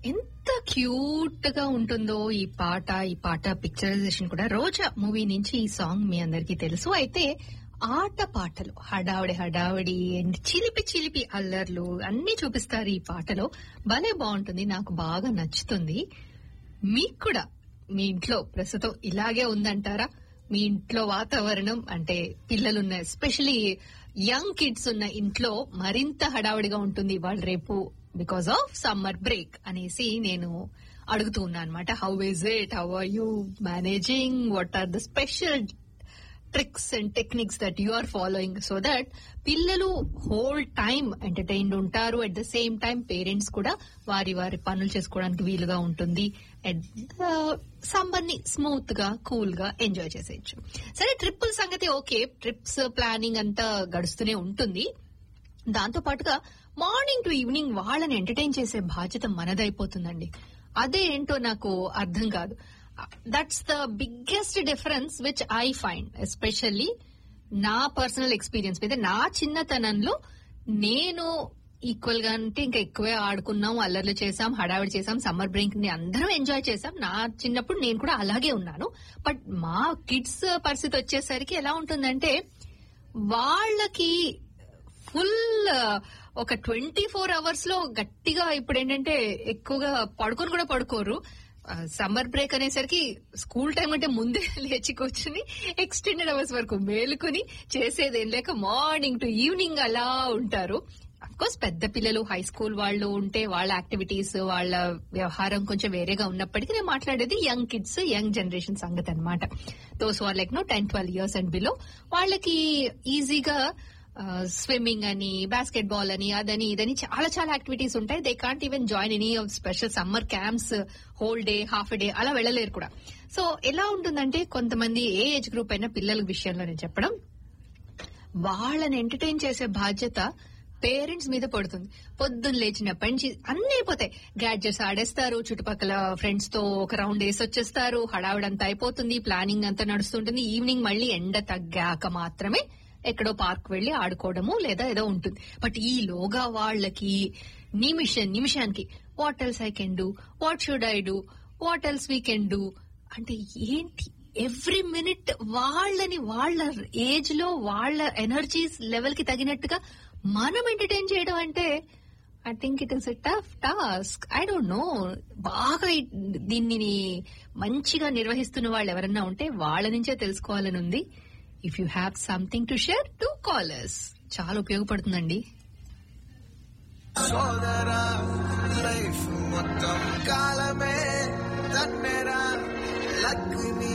ఎంత క్యూట్ గా ఉంటుందో ఈ పాట ఈ పాట పిక్చరైజేషన్ కూడా రోజా మూవీ నుంచి ఈ సాంగ్ మీ అందరికీ తెలుసు అయితే ఆట పాటలు హడావిడి హడావిడి and చిలిపి చిలిపి అల్లర్లు అన్ని చూపిస్తారు ఈ పాటలో భలే బాగుంటుంది నాకు బాగా నచ్చుతుంది మీకు కూడా మీ ఇంట్లో ప్రస్తుతం ఇలాగే ఉందంటారా మీ ఇంట్లో వాతావరణం అంటే పిల్లలున్న ఎస్పెషలీ యంగ్ కిడ్స్ ఉన్న ఇంట్లో మరింత హడావిడిగా ఉంటుంది వాళ్ళు రేపు బికాస్ ఆఫ్ సమ్మర్ బ్రేక్ అనేసి నేను అడుగుతూ ఉన్నా అనమాట how is it how are you managing what are the special tricks and techniques that you are following so that పిల్లలు హోల్ టైమ్ ఎంటర్టైన్డ్ ఉంటారు at the same time parents కూడా వారి వారి పనులు చేసుకోవడానికి వీలుగా ఉంటుంది సమ్మర్ ని స్మూత్ గా కూల్ గా ఎంజాయ్ చేసేయచ్చు సరే ట్రిప్పుల సంగతి ఓకే ట్రిప్స్ ప్లానింగ్ అంతా గడుస్తూనే ఉంటుంది దాంతో పాటుగా మార్నింగ్ టు ఈవినింగ్ వాళ్ళని ఎంటర్టైన్ చేసే బాధ్యత మనదైపోతుందండి అదే ఏంటో నాకు అర్థం కాదు that's the biggest difference which I find especially నా పర్సనల్ ఎక్స్పీరియన్స్ మీద నా చిన్నతనంలో నేను ఈక్వల్ గా అంటే ఇంకా ఎక్కువే ఆడుకున్నాం అల్లర్లు చేసాం హడావిడి చేసాం సమ్మర్ బ్రేక్ ని అందరం ఎంజాయ్ చేసాం నా చిన్నప్పుడు నేను కూడా అలాగే ఉన్నాను బట్ మా కిడ్స్ పరిస్థితి వచ్చేసరికి ఎలా ఉంటుందంటే వాళ్ళకి ఫుల్ ఒక ట్వంటీ ఫోర్ అవర్స్ లో గట్టిగా ఇప్పుడు ఏంటంటే ఎక్కువగా పడుకొని కూడా పడుకోరు సమ్మర్ బ్రేక్ అనేసరికి స్కూల్ టైం అంటే ముందే లేచి కూర్చుని ఎక్స్టెండెడ్ అవర్స్ వరకు మేలుకుని చేసేదేం లేక మార్నింగ్ టు ఈవినింగ్ అలా ఉంటారు కోర్స్ పెద్ద పిల్లలు హై స్కూల్ వాళ్ళు ఉంటే వాళ్ళ యాక్టివిటీస్ వాళ్ళ వ్యవహారం కొంచెం వేరేగా ఉన్నప్పటికీ నేను మాట్లాడేది యంగ్ కిడ్స్ యంగ్ జనరేషన్ సంగతి అనమాట those are like no ten twelve years and below వాళ్ళకి ఈజీగా స్విమ్మింగ్ అని బాస్కెట్ బాల్ అని అదని ఇదని చాలా చాలా యాక్టివిటీస్ ఉంటాయి they can't even join any of special summer camps whole day half day అలా వెళ్ళలేరు కూడా సో ఎలా ఉంటుందంటే కొంతమంది ఏ ఏజ్ గ్రూప్ అయినా పిల్లల విషయంలో నేను చెప్పడం వాళ్ళని ఎంటర్టైన్ చేసే బాధ్యత పేరెంట్స్ మీద పడుతుంది పొద్దున్న లేచినప్పటి నుంచి అన్ని అయిపోతాయి గ్యాడ్జెట్స్ ఆడేస్తారు చుట్టుపక్కల ఫ్రెండ్స్ తో ఒక రౌండ్ వేసి వచ్చేస్తారు హడావిడంతా అయిపోతుంది ప్లానింగ్ అంతా నడుస్తుంటుంది ఈవినింగ్ మళ్ళీ ఎండ తగ్గాక మాత్రమే ఎక్కడో పార్క్ వెళ్లి ఆడుకోవడము లేదా ఏదో ఉంటుంది బట్ ఈ లోగా వాళ్ళకి నిమిషం నిమిషానికి what else I can do what should I do what else we can do అంటే ఏంటి ఎవ్రీ మినిట్ వాళ్ళని వాళ్ళ ఏజ్ లో వాళ్ళ ఎనర్జీస్ లెవెల్ కి తగినట్టుగా మనం ఎంటర్టైన్ చేయడం అంటే I think it is a tough task I don't know బాగా దీన్ని మంచిగా నిర్వహిస్తున్న వాళ్ళు ఎవరన్నా ఉంటే వాళ్ళ నుంచే తెలుసుకోవాలని ఉంది if you have something to share to callers చాలా ఉపయోగపడుతుందండి సోదరా లైఫ్ మొత్తం కాలమే తన్నెరా లక్ని